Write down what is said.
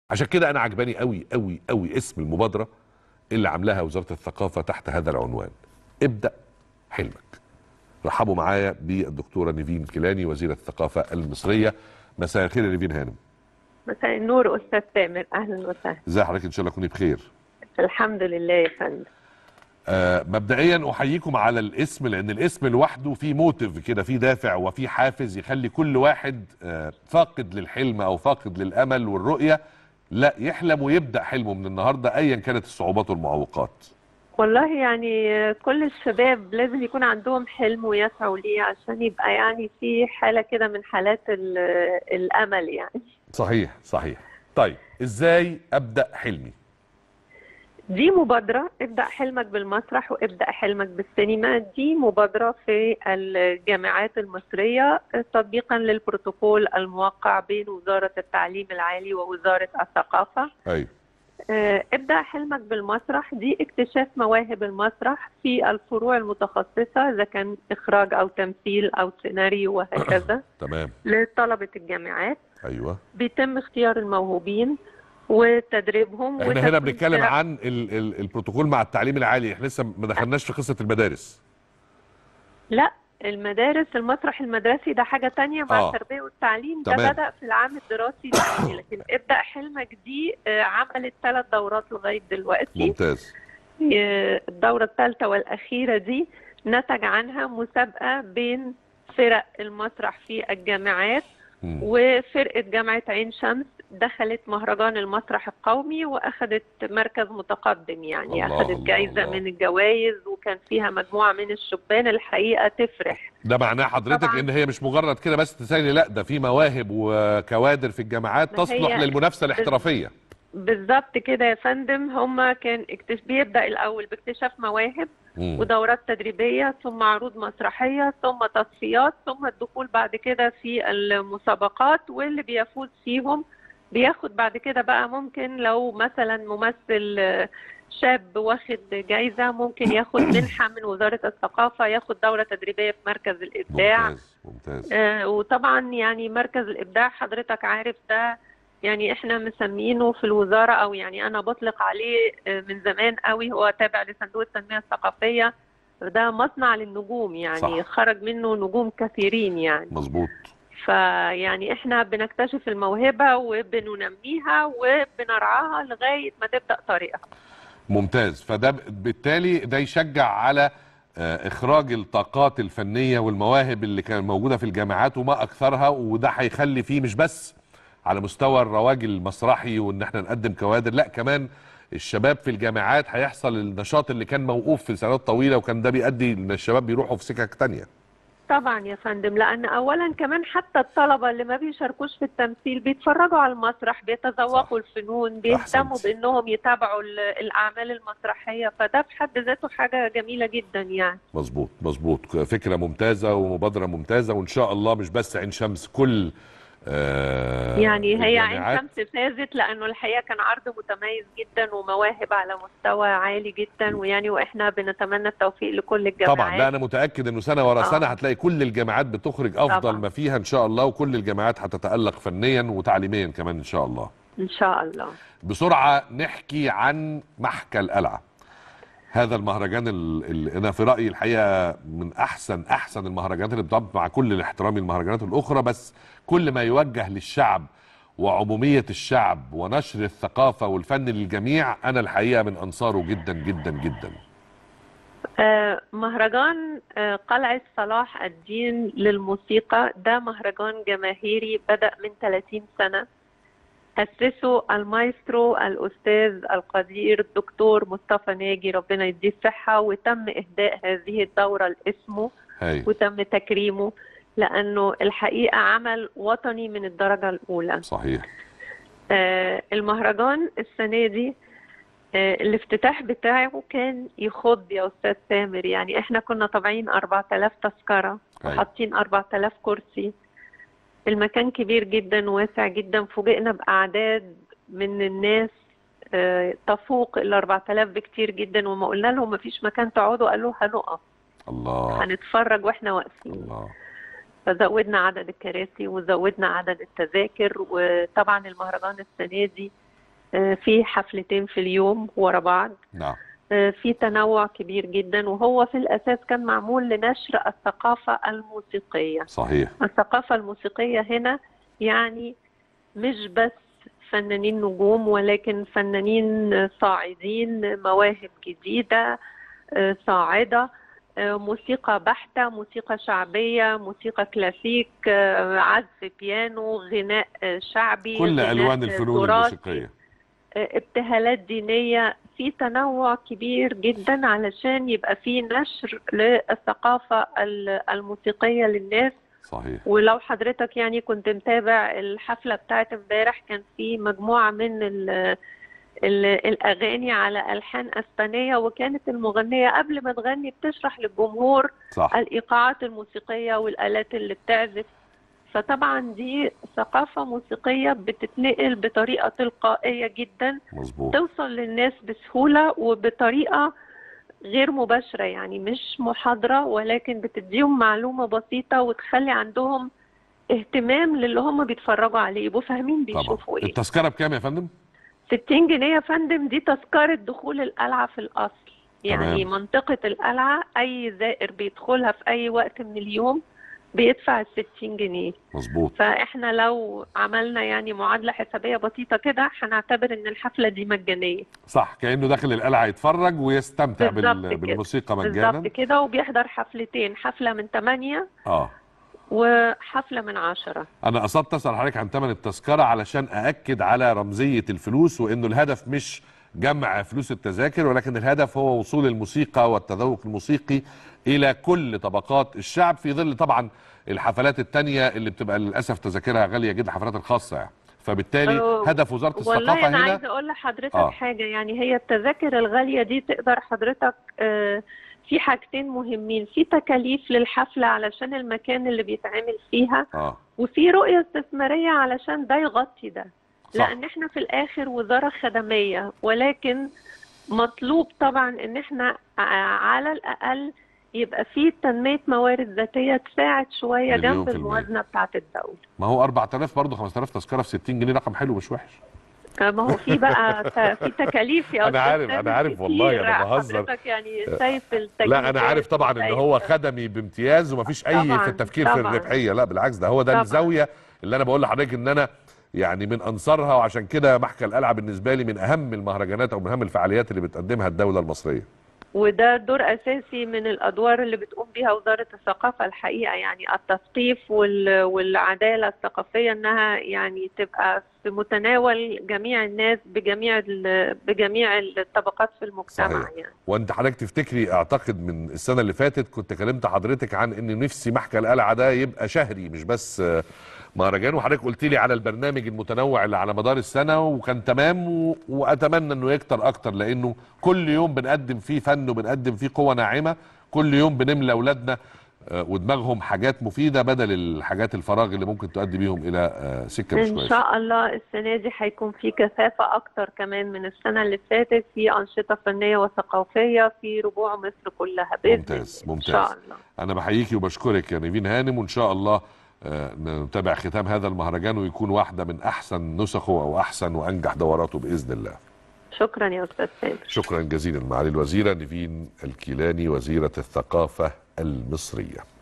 عشان كده انا عجباني قوي قوي قوي اسم المبادره اللي عاملاها وزاره الثقافه تحت هذا العنوان ابدا حلمك رحبوا معايا بالدكتوره نيفين كيلاني وزيره الثقافه المصريه مساء الخير يا نيفين هانم مساء النور استاذ تامر اهلا وسهلا ازي حضرتك ان شاء الله تكوني بخير الحمد لله يا فندم آه مبدئيا احييكم على الاسم لان الاسم لوحده فيه موتيف كده فيه دافع وفيه حافز يخلي كل واحد آه فاقد للحلم او فاقد للامل والرؤيه لا يحلم ويبدا حلمه من النهارده ايا كانت الصعوبات والمعوقات والله يعني كل الشباب لازم يكون عندهم حلم ويسعوا ليه عشان يبقى يعني في حاله كده من حالات ال- الامل يعني صحيح صحيح طيب ازاي ابدا حلمي دي مبادرة ابدأ حلمك بالمسرح وابدأ حلمك بالسينما دي مبادرة في الجامعات المصرية تطبيقا للبروتوكول الموقع بين وزارة التعليم العالي ووزارة الثقافة ايوه آه، ابدأ حلمك بالمسرح دي اكتشاف مواهب المسرح في الفروع المتخصصة إذا كان إخراج أو تمثيل أو سيناريو وهكذا تمام لطلبة الجامعات ايوه بيتم اختيار الموهوبين وتدريبهم احنا هنا وتكوين بنتكلم فرق. عن ال ال البروتوكول مع التعليم العالي احنا لسه ما دخلناش في قصه المدارس لا المدارس المسرح المدرسي ده حاجة تانية مع آه. التربية والتعليم تمام. ده بدأ في العام الدراسي الثاني لكن ابدأ حلمك دي آه، عملت ثلاث دورات لغاية دلوقتي ممتاز آه، الدورة الثالثة والأخيرة دي نتج عنها مسابقة بين فرق المسرح في الجامعات مم. وفرقة جامعة عين شمس دخلت مهرجان المسرح القومي وأخذت مركز متقدم يعني الله، أخذت الله، جايزة الله. من الجوائز وكان فيها مجموعة من الشبان الحقيقة تفرح ده معناه حضرتك طبعاً. ان هي مش مجرد كده بس تسالي لا ده في مواهب وكوادر في الجامعات ما هي- تصلح للمنافسه الاحترافيه بالظبط كده يا فندم هما كان اكتش... بيبدأ الأول باكتشاف مواهب مم. ودورات تدريبية ثم عروض مسرحية ثم تصفيات ثم الدخول بعد كده في المسابقات واللي بيفوز فيهم بياخد بعد كده بقى ممكن لو مثلا ممثل آه، شاب واخد جايزة ممكن ياخد منحة من وزارة الثقافة ياخد دورة تدريبية في مركز الإبداع ممتاز ممتاز آه، وطبعا يعني مركز الابداع حضرتك عارف ده يعني احنا مسمينه في الوزاره او يعني انا بطلق عليه آه، من زمان قوي هو تابع لصندوق التنميه الثقافيه ده مصنع للنجوم يعني صح. خرج منه نجوم كثيرين يعني مظبوط فيعني احنا بنكتشف الموهبه وبننميها وبنرعاها لغايه ما تبدا طريقها ممتاز فده ب- بالتالي ده يشجع على آه، اخراج الطاقات الفنيه والمواهب اللي كانت موجوده في الجامعات وما اكثرها وده هيخلي فيه مش بس على مستوى الرواج المسرحي وان احنا نقدم كوادر لا كمان الشباب في الجامعات هيحصل النشاط اللي كان موقوف في سنوات طويله وكان ده بيؤدي ان الشباب بيروحوا في سكك تانية طبعا يا فندم لان اولا كمان حتى الطلبه اللي ما بيشاركوش في التمثيل بيتفرجوا على المسرح بيتذوقوا الفنون بيهتموا أحسنت. بانهم يتابعوا ال- الاعمال المسرحيه فده في حد ذاته حاجه جميله جدا يعني مظبوط مظبوط فكره ممتازه ومبادره ممتازه وان شاء الله مش بس عين شمس كل آه يعني هي عين الجامعات. شمس فازت لانه الحقيقه كان عرض متميز جدا ومواهب على مستوى عالي جدا ويعني واحنا بنتمنى التوفيق لكل الجامعات طبعا لا انا متاكد انه سنه ورا آه. سنه هتلاقي كل الجامعات بتخرج افضل طبعاً. ما فيها ان شاء الله وكل الجامعات هتتالق فنيا وتعليميا كمان ان شاء الله ان شاء الله بسرعه نحكي عن محكى القلعه هذا المهرجان اللي انا في رايي الحقيقه من احسن احسن المهرجانات اللي بتعمل مع كل الاحترام المهرجانات الاخرى بس كل ما يوجه للشعب وعموميه الشعب ونشر الثقافه والفن للجميع انا الحقيقه من انصاره جدا جدا جدا آه، مهرجان آه، قلعة صلاح الدين للموسيقى ده مهرجان جماهيري بدأ من 30 سنة أسسه المايسترو الأستاذ القدير الدكتور مصطفى ناجي ربنا يديه الصحة وتم إهداء هذه الدورة لاسمه هاي وتم تكريمه لأنه الحقيقة عمل وطني من الدرجة الأولى صحيح آه، المهرجان السنة دي آه، الافتتاح بتاعه كان يخض يا أستاذ سامر يعني احنا كنا طابعين 4000 تذكرة أيوة. وحاطين 4000 كرسي المكان كبير جدا واسع جدا فوجئنا بأعداد من الناس آه، تفوق ال 4000 بكتير جدا وما قلنا لهم مفيش مكان تقعدوا قالوا هنقف الله هنتفرج واحنا واقفين الله فزودنا عدد الكراسي وزودنا عدد التذاكر وطبعا المهرجان السنه دي آه، في حفلتين في اليوم ورا بعض نعم آه، في تنوع كبير جدا وهو في الأساس كان معمول لنشر الثقافة الموسيقية صحيح الثقافة الموسيقية هنا يعني مش بس فنانين نجوم ولكن فنانين صاعدين مواهب جديدة آه، صاعدة آه، موسيقى بحتة موسيقى شعبية موسيقى كلاسيك آه، عزف بيانو غناء آه، شعبي كل غناء الوان آه، الفنون تراثي. الموسيقيه آه، ابتهالات دينية في تنوع كبير جدا علشان يبقى في نشر للثقافة ال- الموسيقية للناس صحيح ولو حضرتك يعني كنت متابع الحفلة بتاعت امبارح كان في مجموعة من ال ال الأغاني على ألحان أسبانية وكانت المغنية قبل ما تغني بتشرح للجمهور صح الإيقاعات الموسيقية والآلات اللي بتعزف فطبعا دي ثقافة موسيقية بتتنقل بطريقة تلقائية جدا مظبوط توصل للناس بسهولة وبطريقة غير مباشرة يعني مش محاضرة ولكن بتديهم معلومة بسيطة وتخلي عندهم اهتمام للي هم بيتفرجوا عليه يبقوا فاهمين طبعا بيشوفوا ايه التذكره بكام يا فندم 60 جنيه يا فندم دي تذكرة دخول القلعة في الأصل يعني تمام. منطقة القلعة أي زائر بيدخلها في أي وقت من اليوم بيدفع ال 60 جنيه مظبوط فاحنا لو عملنا يعني معادلة حسابية بسيطة كده هنعتبر ان الحفلة دي مجانية صح كانه داخل القلعه يتفرج ويستمتع بالظبط بال... كده. بالموسيقى بالظبط مجانا كده وبيحضر حفلتين حفلة من 8 اه وحفلة من 10 انا قصدت اسال حضرتك عن ثمن التذكره علشان ااكد على رمزيه الفلوس وانه الهدف مش جمع فلوس التذاكر ولكن الهدف هو وصول الموسيقى والتذوق الموسيقي الى كل طبقات الشعب في ظل طبعا الحفلات التانية اللي بتبقى للاسف تذاكرها غاليه جدا الحفلات الخاصه يعني فبالتالي أه، هدف وزاره الثقافه والله انا هنا عايزه اقول لحضرتك آه. حاجه يعني هي التذاكر الغاليه دي تقدر حضرتك آه، في حاجتين مهمين في تكاليف للحفله علشان المكان اللي بيتعمل فيها اه وفي رؤيه استثماريه علشان ده يغطي ده صح لان احنا في الاخر وزاره خدميه ولكن مطلوب طبعا ان احنا ع- على الاقل يبقى في تنميه موارد ذاتيه تساعد شويه مليون جنب في المية. الموازنه بتاعه الدوله ما هو 4000 برضه 5000 تذكره في 60 جنيه رقم حلو مش وحش ما هو في بقى ت- في تكاليف يا أنا أستاذ عارف- أنا سامي عارف والله، كتير. أنا بهزر. حضرتك يعني شايف التكاليف لا انا عارف طبعا ان هو خدمي بامتياز ومفيش اي طبعاً، في التفكير في طبعاً. الربحيه لا بالعكس ده هو ده طبعاً. الزاويه اللي انا بقول لحضرتك ان انا يعني من انصارها وعشان كده محكى القلعه بالنسبه لي من اهم المهرجانات او من اهم الفعاليات اللي بتقدمها الدوله المصريه وده دور اساسي من الادوار اللي بتقوم بيها وزاره الثقافه الحقيقه يعني التثقيف وال- والعداله الثقافيه انها يعني تبقى في متناول جميع الناس بجميع ال- بجميع الطبقات في المجتمع صحيح. يعني وانت حضرتك تفتكري اعتقد من السنه اللي فاتت كنت كلمت حضرتك عن ان نفسي محكى القلعه ده يبقى شهري مش بس آه، مهرجان وحضرتك قلت لي على البرنامج المتنوع اللي على مدار السنه وكان تمام و... واتمنى انه يكتر اكتر لانه كل يوم بنقدم فيه فن وبنقدم فيه قوه ناعمه كل يوم بنملى اولادنا آه، ودماغهم حاجات مفيده بدل الحاجات الفراغ اللي ممكن تؤدي بيهم الى آه، سكه مش ان كويسه شاء الله السنه دي هيكون في كثافه اكتر كمان من السنه اللي فاتت في انشطه فنيه وثقافيه في ربوع مصر كلها باذن ممتاز، الله. ممتاز. ان شاء الله انا بحييكي وبشكرك يا نيفين هانم وان شاء الله آه، نتابع ختام هذا المهرجان ويكون واحده من احسن نسخه او احسن وانجح دوراته باذن الله شكرا يا استاذ سامر شكرا جزيلا معالي الوزيره نيفين الكيلاني وزيره الثقافه المصريه